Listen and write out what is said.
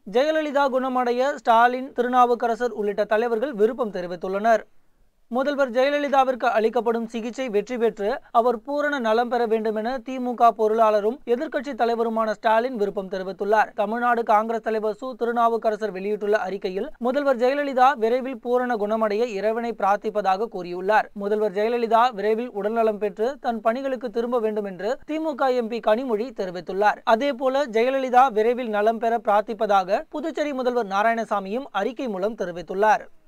ஜெயலலிதா குணமடைய ஸ்டாலின் திருநாவுக்கரசர் உள்ளிட்ட தலைவர்கள் விருப்பம் தெரிவித்துள்ளனர் முதல்வர் ஜெயலலிதாவிற்கு அளிக்கப்படும் சிகிச்சை வெற்றி பெற்று அவர் பூரண நலம் பெற வேண்டும் என திமுக பொருளாளரும் எதிர்க்கட்சி தலைவருமான ஸ்டாலின் விருப்பம் தெரிவித்துள்ளார் தமிழ்நாடு காங்கிரஸ் தலைவர் சு திருநாவுக்கரசர் வெளியிட்டுள்ள அறிக்கையில் முதல்வர் ஜெயலலிதா விரைவில் பூரண குணமடைய இறைவனை பிரார்த்திப்பதாக கூறியுள்ளார் முதல்வர் ஜெயலலிதா விரைவில் உடல்நலம் பெற்று தன் பணிகளுக்கு திரும்ப வேண்டும் என்று திமுக எம்பி கனிமொழி தெரிவித்துள்ளார் அதேபோல ஜெயலலிதா விரைவில் நலம் பெற பிரார்த்திப்பதாக புதுச்சேரி முதல்வர் நாராயணசாமியும் அறிக்கை மூலம் தெரிவித்துள்ளார்